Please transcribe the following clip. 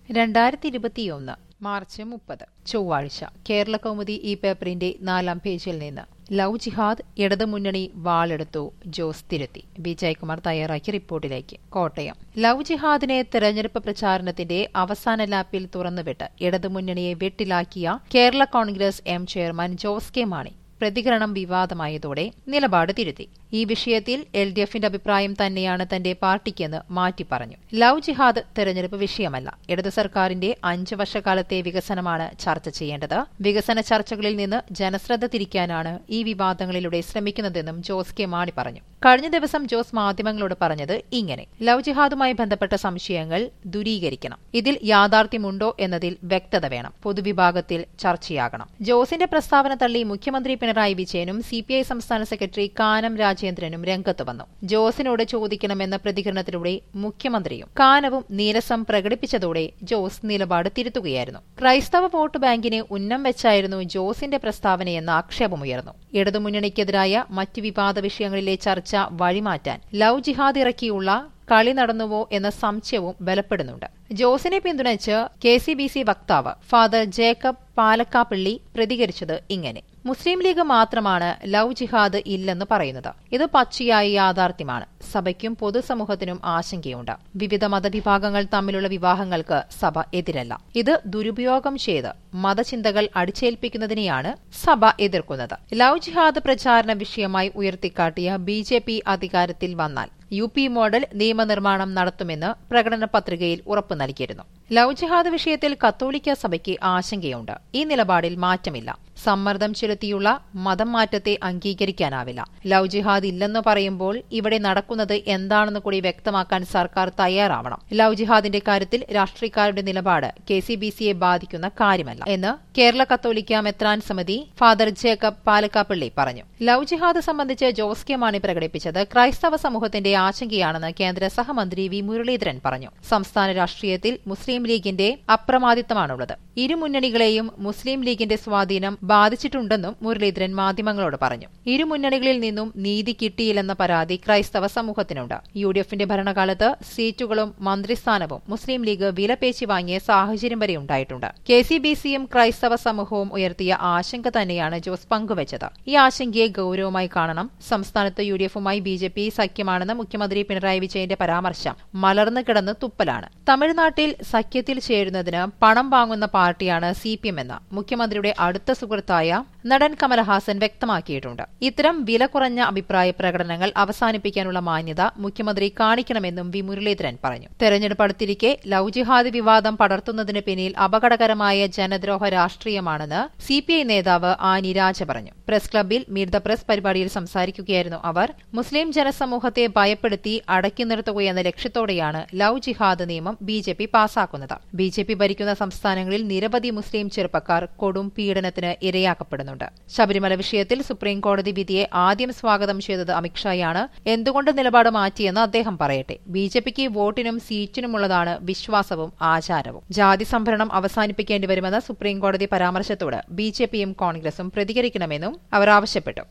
രണ്ടായിരത്തി ഇരുപത്തിയൊന്ന് മാർച്ച് മുപ്പത് ചൊവ്വാഴ്ച കേരള കൗമുദി ഈ പേപ്പറിന്റെ നാലാം പേജിൽ നിന്ന് ലവ് ജിഹാദ് ഇടതുമുന്നണി വാളെടുത്തു ജോസ് തിരുത്തി ബി ജയകുമാർ തയ്യാറാക്കിയ റിപ്പോർട്ടിലേക്ക് കോട്ടയം ലവ് ജിഹാദിനെ തെരഞ്ഞെടുപ്പ് പ്രചാരണത്തിന്റെ അവസാന ലാപ്പിൽ തുറന്നുവിട്ട് ഇടതുമുന്നണിയെ വെട്ടിലാക്കിയ Kerala Congress M chairman Jose K Mani പ്രതികരണം വിവാദമായതോടെ നിലപാട് തിരുത്തി ഈ വിഷയത്തിൽ എൽ ഡി എഫിന്റെ അഭിപ്രായം തന്നെയാണ് തന്റെ പാർട്ടിക്കെന്ന് മാറ്റി പറഞ്ഞു ലവ് ജിഹാദ് തെരഞ്ഞെടുപ്പ് വിഷയമല്ല ഇടതു സർക്കാരിന്റെ അഞ്ചു വർഷക്കാലത്തെ വികസനമാണ് ചർച്ച ചെയ്യേണ്ടത് വികസന ചർച്ചകളിൽ നിന്ന് ജനശ്രദ്ധ തിരിക്കാനാണ് ഈ വിവാദങ്ങളിലൂടെ ശ്രമിക്കുന്നതെന്നും ജോസ് കെ മാണി പറഞ്ഞു കഴിഞ്ഞ ദിവസം ജോസ് മാധ്യമങ്ങളോട് പറഞ്ഞത് ഇങ്ങനെ ലവ് ജിഹാദുമായി ബന്ധപ്പെട്ട സംശയങ്ങൾ ദൂരീകരിക്കണം ഇതിൽ യാഥാർത്ഥ്യമുണ്ടോ എന്നതിൽ വ്യക്തത വേണം പൊതുവിഭാഗത്തിൽ ചർച്ചയാകണം ജോസിന്റെ പ്രസ്താവന തള്ളി മുഖ്യമന്ത്രി പിണറായി വിജയനും സിപിഐ സംസ്ഥാന സെക്രട്ടറി കാനം രാജേന്ദ്രനും രംഗത്ത് വന്നു ജോസിനോട് ചോദിക്കണമെന്ന പ്രതികരണത്തിലൂടെ മുഖ്യമന്ത്രിയും കാനവും നീരസം പ്രകടിപ്പിച്ചതോടെ ജോസ് നിലപാട് തിരുത്തുകയായിരുന്നു ക്രൈസ്തവ വോട്ട് ബാങ്കിനെ ഉന്നം വെച്ചായിരുന്നു ജോസിന്റെ പ്രസ്താവനയെന്ന ആക്ഷേപമുയർന്നു ഇടതുമുന്നണിക്കെതിരായ മറ്റ് വിവാദ വിഷയങ്ങളിലെ ചർച്ച വഴിമാറ്റാൻ ലവ് ജിഹാദ് ഇറക്കിയുള്ള കളി നടന്നുവോ എന്ന സംശയവും ബലപ്പെടുന്നുണ്ട് ജോസിനെ പിന്തുണച്ച് കെ സി ബി സി വക്താവ് ഫാദർ ജേക്കബ് പാലക്കാപ്പള്ളി പ്രതികരിച്ചത് ഇങ്ങനെ മുസ്ലിം ലീഗ് മാത്രമാണ് ലവ് ജിഹാദ് ഇല്ലെന്ന് പറയുന്നത് ഇത് പച്ചയായ യാഥാർത്ഥ്യമാണ് സഭയ്ക്കും പൊതുസമൂഹത്തിനും ആശങ്കയുണ്ട് വിവിധ മതവിഭാഗങ്ങൾ തമ്മിലുള്ള വിവാഹങ്ങൾക്ക് സഭ എതിരല്ല ഇത് ദുരുപയോഗം ചെയ്ത് മതചിന്തകൾ അടിച്ചേൽപ്പിക്കുന്നതിനെയാണ് സഭ എതിർക്കുന്നത് ലവ് ജിഹാദ് പ്രചാരണ വിഷയമായി ഉയർത്തിക്കാട്ടിയ ബി ജെ പി അധികാരത്തിൽ വന്നാൽ യു പി മോഡൽ നിയമനിർമ്മാണം നടത്തുമെന്ന് പ്രകടന പത്രികയിൽ ഉറപ്പു നൽകിയിരുന്നു ലവ് ജിഹാദ് വിഷയത്തിൽ കത്തോലിക്ക സഭയ്ക്ക് ആശങ്കയുണ്ട് ഈ നിലപാടിൽ മാറ്റമില്ല സമ്മർദ്ദം ചെലുത്തിയുള്ള മതം മാറ്റത്തെ അംഗീകരിക്കാനാവില്ല ലവ് ജിഹാദ് ഇല്ലെന്ന് പറയുമ്പോൾ ഇവിടെ നടക്കുന്നത് എന്താണെന്ന് കൂടി വ്യക്തമാക്കാൻ സർക്കാർ തയ്യാറാവണം ലവ് ജിഹാദിന്റെ കാര്യത്തിൽ രാഷ്ട്രീയക്കാരുടെ നിലപാട് കെ സി ബി സിയെ ബാധിക്കുന്ന കാര്യമല്ല എന്ന് കേരള കത്തോലിക്ക മെത്രാൻ സമിതി ഫാദർ ജേക്കബ് പാലക്കാപ്പള്ളി പറഞ്ഞു ലവ് ജിഹാദ് സംബന്ധിച്ച് ജോസ് കെ മാണി പ്രകടിപ്പിച്ചത് ക്രൈസ്തവ സമൂഹത്തിന്റെ ആശങ്കയാണെന്ന് കേന്ദ്ര സഹമന്ത്രി വി മുരളീധരൻ പറഞ്ഞു സംസ്ഥാന രാഷ്ട്രീയത്തിൽ മുസ്ലിം ലീഗിന്റെ അപ്രമാദിത്വമാണുള്ളത് ഇരു മുന്നണികളെയും മുസ്ലിം ലീഗിന്റെ സ്വാധീനം ബാധിച്ചിട്ടുണ്ടെന്നും മുരളീധരൻ മാധ്യമങ്ങളോട് പറഞ്ഞു ഇരു മുന്നണികളിൽ നിന്നും നീതി കിട്ടിയില്ലെന്ന പരാതി ക്രൈസ്തവ സമൂഹത്തിനുണ്ട് യു ഡി എഫിന്റെ ഭരണകാലത്ത് സീറ്റുകളും മന്ത്രിസ്ഥാനവും മുസ്ലിം ലീഗ് വിലപേശി വാങ്ങിയ സാഹചര്യം വരെ ഉണ്ടായിട്ടുണ്ട് കെ സി ബി സിയും ക്രൈസ്തവ സമൂഹവും ഉയർത്തിയ ആശങ്ക തന്നെയാണ് ജോസ് പങ്കുവച്ചത് ഈ ആശങ്കയെ ഗൌരവമായി കാണണം സംസ്ഥാനത്ത് യു ഡി എഫുമായി ബി ജെ പി സഖ്യമാണെന്ന് മുഖ്യമന്ത്രി പിണറായി വിജയന്റെ പരാമർശം മലർന്നു കിടന്ന് തുപ്പലാണ് തമിഴ്നാട്ടിൽ സഖ്യത്തിൽ ചേരുന്നതിന് പണം വാങ്ങുന്ന പാർട്ടിയാണ് സി പി എം എന്ന് മുഖ്യമന്ത്രിയുടെ അടുത്ത സുഹൃത്തായ നടൻ കമലഹാസൻ വ്യക്തമാക്കിയിട്ടുണ്ട് ഇത്തരം വില കുറഞ്ഞ അഭിപ്രായ പ്രകടനങ്ങൾ അവസാനിപ്പിക്കാനുള്ള മാന്യത മുഖ്യമന്ത്രി കാണിക്കണമെന്നും വി മുരളീധരൻ പറഞ്ഞു തെരഞ്ഞെടുപ്പ് അടുത്തിരിക്കെ ലവ് ജിഹാദ് വിവാദം പടർത്തുന്നതിന് പിന്നിൽ അപകടകരമായ ജനദ്രോഹ രാഷ്ട്രീയമാണെന്ന് സി പി ഐ നേതാവ് ആനി രാജ പറഞ്ഞു പ്രസ് ക്ലബിൽ മീറ്റ് ദ പ്രസ് പരിപാടിയിൽ സംസാരിക്കുകയായിരുന്നു അവർ മുസ്ലിം ജനസമൂഹത്തെ ഭയപ്പെടുത്തി അടക്കി നിർത്തുകയെന്ന ലക്ഷ്യത്തോടെയാണ് ലവ് ജിഹാദ് നിയമം ബി ജെ പി പാസാക്കുന്നത് ബി ജെ പി ഭരിക്കുന്ന സംസ്ഥാനങ്ങളിൽ നിരവധി മുസ്ലിം ചെറുപ്പക്കാർ കൊടും പീഡനത്തിന് ഇരയാക്കപ്പെടുന്നുണ്ട് ശബരിമല വിഷയത്തിൽ സുപ്രീം കോടതി വിധിയെ ആദ്യം സ്വാഗതം ചെയ്തത് അമിത്ഷായാണ് എന്തുകൊണ്ട് നിലപാട് മാറ്റിയെന്ന് അദ്ദേഹം പറയട്ടെ ബി ജെ പിക്ക് വോട്ടിനും സീറ്റിനുമുള്ളതാണ് വിശ്വാസവും ആചാരവും ജാതി സംഭരണം അവസാനിപ്പിക്കേണ്ടി വരുമെന്ന സുപ്രീം കോടതി പരാമർശത്തോട് ബി ജെ പിയും കോൺഗ്രസും പ്രതികരിക്കണമെന്നും അവർ ആവശ്യപ്പെട്ടു